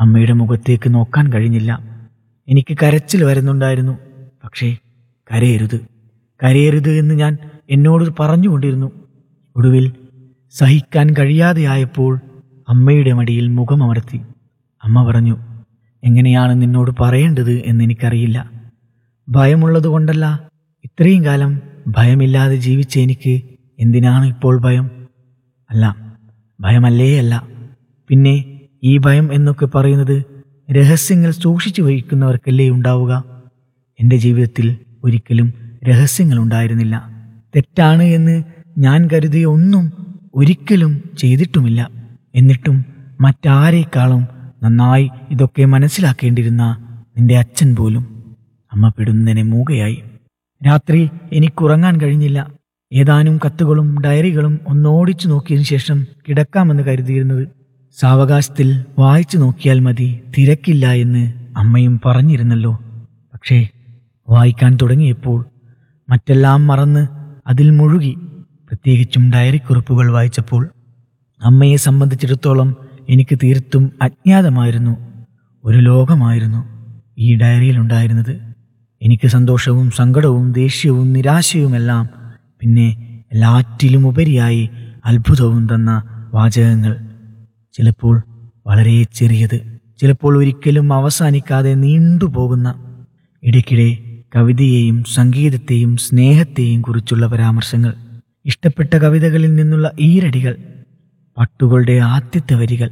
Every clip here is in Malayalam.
അമ്മയുടെ മുഖത്തേക്ക് നോക്കാൻ കഴിഞ്ഞില്ല എനിക്ക് കരച്ചിൽ വരുന്നുണ്ടായിരുന്നു പക്ഷേ കരയരുത് കരയരുത് എന്ന് ഞാൻ എന്നോട് പറഞ്ഞുകൊണ്ടിരുന്നു ഒടുവിൽ സഹിക്കാൻ കഴിയാതെയായപ്പോൾ അമ്മയുടെ മടിയിൽ മുഖമമർത്തി അമ്മ പറഞ്ഞു എങ്ങനെയാണ് നിന്നോട് പറയേണ്ടത് എന്നെനിക്കറിയില്ല ഭയമുള്ളത് കൊണ്ടല്ല ഇത്രയും കാലം ഭയമില്ലാതെ ജീവിച്ച എനിക്ക് എന്തിനാണ് ഇപ്പോൾ ഭയം അല്ല ഭയമല്ലേ അല്ല പിന്നെ ഈ ഭയം എന്നൊക്കെ പറയുന്നത് രഹസ്യങ്ങൾ സൂക്ഷിച്ചു വഹിക്കുന്നവർക്കല്ലേ ഉണ്ടാവുക എൻ്റെ ജീവിതത്തിൽ ഒരിക്കലും രഹസ്യങ്ങൾ ഉണ്ടായിരുന്നില്ല തെറ്റാണ് എന്ന് ഞാൻ കരുതിയ ഒന്നും ഒരിക്കലും ചെയ്തിട്ടുമില്ല എന്നിട്ടും മറ്റാരേക്കാളും നന്നായി ഇതൊക്കെ മനസ്സിലാക്കേണ്ടിരുന്ന നിന്റെ അച്ഛൻ പോലും അമ്മ പെടുന്നതിനെ മൂകയായി രാത്രി എനിക്കുറങ്ങാൻ കഴിഞ്ഞില്ല ഏതാനും കത്തുകളും ഡയറികളും ഒന്നോടിച്ചു നോക്കിയതിനു ശേഷം കിടക്കാമെന്ന് കരുതിയിരുന്നത് സാവകാശത്തിൽ വായിച്ചു നോക്കിയാൽ മതി തിരക്കില്ല എന്ന് അമ്മയും പറഞ്ഞിരുന്നല്ലോ പക്ഷേ വായിക്കാൻ തുടങ്ങിയപ്പോൾ മറ്റെല്ലാം മറന്ന് അതിൽ മുഴുകി പ്രത്യേകിച്ചും ഡയറി കുറിപ്പുകൾ വായിച്ചപ്പോൾ അമ്മയെ സംബന്ധിച്ചിടത്തോളം എനിക്ക് തീർത്തും അജ്ഞാതമായിരുന്നു ഒരു ലോകമായിരുന്നു ഈ ഡയറിയിലുണ്ടായിരുന്നത് എനിക്ക് സന്തോഷവും സങ്കടവും ദേഷ്യവും നിരാശയുമെല്ലാം പിന്നെ എല്ലാറ്റിലും ഉപരിയായി അത്ഭുതവും തന്ന വാചകങ്ങൾ ചിലപ്പോൾ വളരെ ചെറിയത് ചിലപ്പോൾ ഒരിക്കലും അവസാനിക്കാതെ നീണ്ടുപോകുന്ന ഇടയ്ക്കിടെ കവിതയെയും സംഗീതത്തെയും സ്നേഹത്തെയും കുറിച്ചുള്ള പരാമർശങ്ങൾ ഇഷ്ടപ്പെട്ട കവിതകളിൽ നിന്നുള്ള ഈരടികൾ പട്ടുകളുടെ ആദ്യത്തെ വരികൾ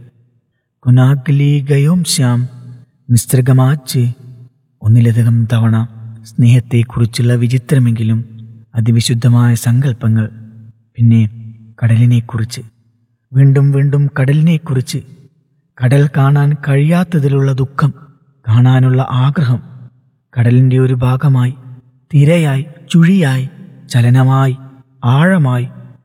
കുനാഗ്ലി ഗയോം ശ്യാം നിസ്തൃഗമാച്ച് ഒന്നിലധികം തവണ സ്നേഹത്തെക്കുറിച്ചുള്ള വിചിത്രമെങ്കിലും അതിവിശുദ്ധമായ സങ്കല്പങ്ങൾ പിന്നെ കടലിനെക്കുറിച്ച് വീണ്ടും വീണ്ടും കടലിനെക്കുറിച്ച് കടൽ കാണാൻ കഴിയാത്തതിലുള്ള ദുഃഖം കാണാനുള്ള ആഗ്രഹം കടലിൻ്റെ ഒരു ഭാഗമായി തിരയായി ചുഴിയായി ചലനമായി ആഴമായി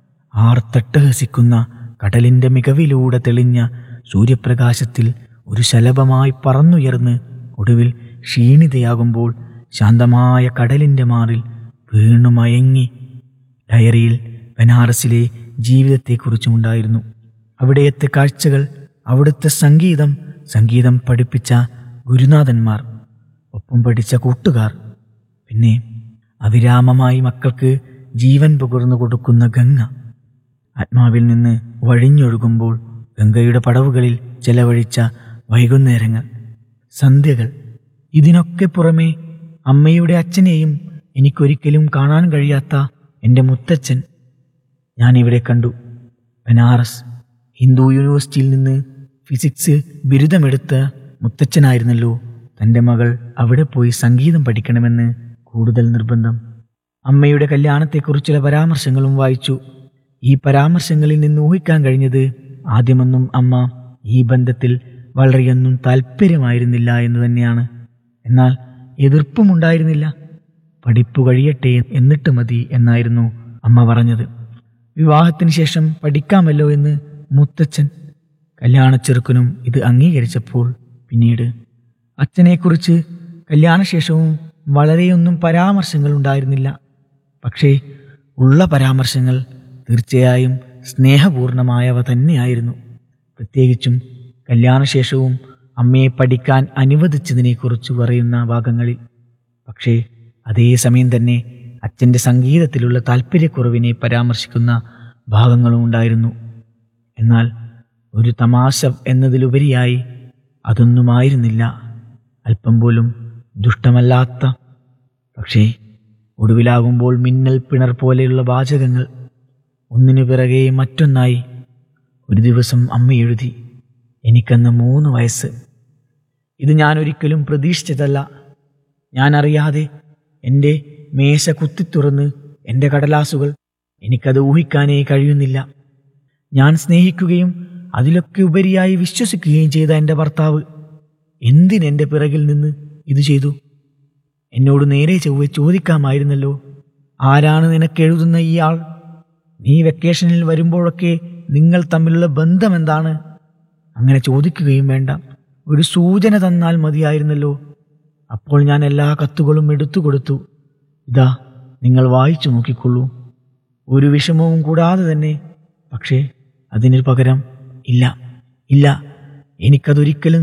ആർത്തട്ടഹസിക്കുന്ന കടലിൻ്റെ മികവിലൂടെ തെളിഞ്ഞ സൂര്യപ്രകാശത്തിൽ ഒരു ശലഭമായി പറന്നുയർന്ന് ഒടുവിൽ ക്ഷീണിതയാകുമ്പോൾ ശാന്തമായ കടലിൻ്റെ മാറിൽ വീണു മയങ്ങി ഡയറിയിൽ ബനാറസിലെ ജീവിതത്തെക്കുറിച്ചുമുണ്ടായിരുന്നു അവിടെയത്തെ കാഴ്ചകൾ അവിടുത്തെ സംഗീതം സംഗീതം പഠിപ്പിച്ച ഗുരുനാഥന്മാർ ഒപ്പം പഠിച്ച കൂട്ടുകാർ പിന്നെ അവിരാമമായി മക്കൾക്ക് ജീവൻ പകർന്നു കൊടുക്കുന്ന ഗംഗ ആത്മാവിൽ നിന്ന് വഴിഞ്ഞൊഴുകുമ്പോൾ ഗംഗയുടെ പടവുകളിൽ ചെലവഴിച്ച വൈകുന്നേരങ്ങൾ സന്ധ്യകൾ ഇതിനൊക്കെ പുറമെ അമ്മയുടെ അച്ഛനെയും എനിക്കൊരിക്കലും കാണാൻ കഴിയാത്ത എൻ്റെ മുത്തച്ഛൻ ഞാനിവിടെ കണ്ടു ബനാറസ് ഹിന്ദു യൂണിവേഴ്സിറ്റിയിൽ നിന്ന് ഫിസിക്സ് ബിരുദമെടുത്ത മുത്തച്ഛനായിരുന്നല്ലോ തൻ്റെ മകൾ അവിടെ പോയി സംഗീതം പഠിക്കണമെന്ന് കൂടുതൽ നിർബന്ധം അമ്മയുടെ കല്യാണത്തെക്കുറിച്ചുള്ള പരാമർശങ്ങളും വായിച്ചു ഈ പരാമർശങ്ങളിൽ നിന്ന് ഊഹിക്കാൻ കഴിഞ്ഞത് ആദ്യമൊന്നും അമ്മ ഈ ബന്ധത്തിൽ വളരെയൊന്നും താല്പര്യമായിരുന്നില്ല എന്ന് തന്നെയാണ് എന്നാൽ എതിർപ്പുമുണ്ടായിരുന്നില്ല പഠിപ്പു കഴിയട്ടെ എന്നിട്ട് മതി എന്നായിരുന്നു അമ്മ പറഞ്ഞത് വിവാഹത്തിന് ശേഷം പഠിക്കാമല്ലോ എന്ന് മുത്തച്ഛൻ കല്യാണച്ചെറുക്കനും ഇത് അംഗീകരിച്ചപ്പോൾ പിന്നീട് അച്ഛനെക്കുറിച്ച് കല്യാണശേഷവും വളരെയൊന്നും പരാമർശങ്ങൾ ഉണ്ടായിരുന്നില്ല പക്ഷേ ഉള്ള പരാമർശങ്ങൾ തീർച്ചയായും സ്നേഹപൂർണമായവ തന്നെയായിരുന്നു പ്രത്യേകിച്ചും കല്യാണശേഷവും അമ്മയെ പഠിക്കാൻ അനുവദിച്ചതിനെക്കുറിച്ച് പറയുന്ന ഭാഗങ്ങളിൽ പക്ഷേ അതേസമയം തന്നെ അച്ഛൻ്റെ സംഗീതത്തിലുള്ള താല്പര്യക്കുറവിനെ പരാമർശിക്കുന്ന ഭാഗങ്ങളും ഉണ്ടായിരുന്നു എന്നാൽ ഒരു തമാശ എന്നതിലുപരിയായി അതൊന്നുമായിരുന്നില്ല അല്പം പോലും ദുഷ്ടമല്ലാത്ത പക്ഷേ ഒടുവിലാകുമ്പോൾ മിന്നൽ പിണർ പോലെയുള്ള വാചകങ്ങൾ ഒന്നിനു പിറകെ മറ്റൊന്നായി ഒരു ദിവസം അമ്മ എഴുതി എനിക്കന്ന് മൂന്ന് വയസ്സ് ഇത് ഞാൻ ഒരിക്കലും പ്രതീക്ഷിച്ചതല്ല ഞാൻ അറിയാതെ എൻ്റെ മേശ കുത്തിത്തുറന്ന് എൻ്റെ കടലാസുകൾ എനിക്കത് ഊഹിക്കാനേ കഴിയുന്നില്ല ഞാൻ സ്നേഹിക്കുകയും അതിലൊക്കെ ഉപരിയായി വിശ്വസിക്കുകയും ചെയ്ത എൻ്റെ ഭർത്താവ് എന്തിനെൻ്റെ പിറകിൽ നിന്ന് ഇത് ചെയ്തു എന്നോട് നേരെ ചൊവ്വെ ചോദിക്കാമായിരുന്നല്ലോ ആരാണ് നിനക്ക് എഴുതുന്ന ഈ ആൾ നീ വെക്കേഷനിൽ വരുമ്പോഴൊക്കെ നിങ്ങൾ തമ്മിലുള്ള ബന്ധം എന്താണ് അങ്ങനെ ചോദിക്കുകയും വേണ്ട ഒരു സൂചന തന്നാൽ മതിയായിരുന്നല്ലോ അപ്പോൾ ഞാൻ എല്ലാ കത്തുകളും എടുത്തു കൊടുത്തു ഇതാ നിങ്ങൾ വായിച്ചു നോക്കിക്കൊള്ളൂ ഒരു വിഷമവും കൂടാതെ തന്നെ പക്ഷേ അതിനു പകരം ഇല്ല ഇല്ല എനിക്കതൊരിക്കലും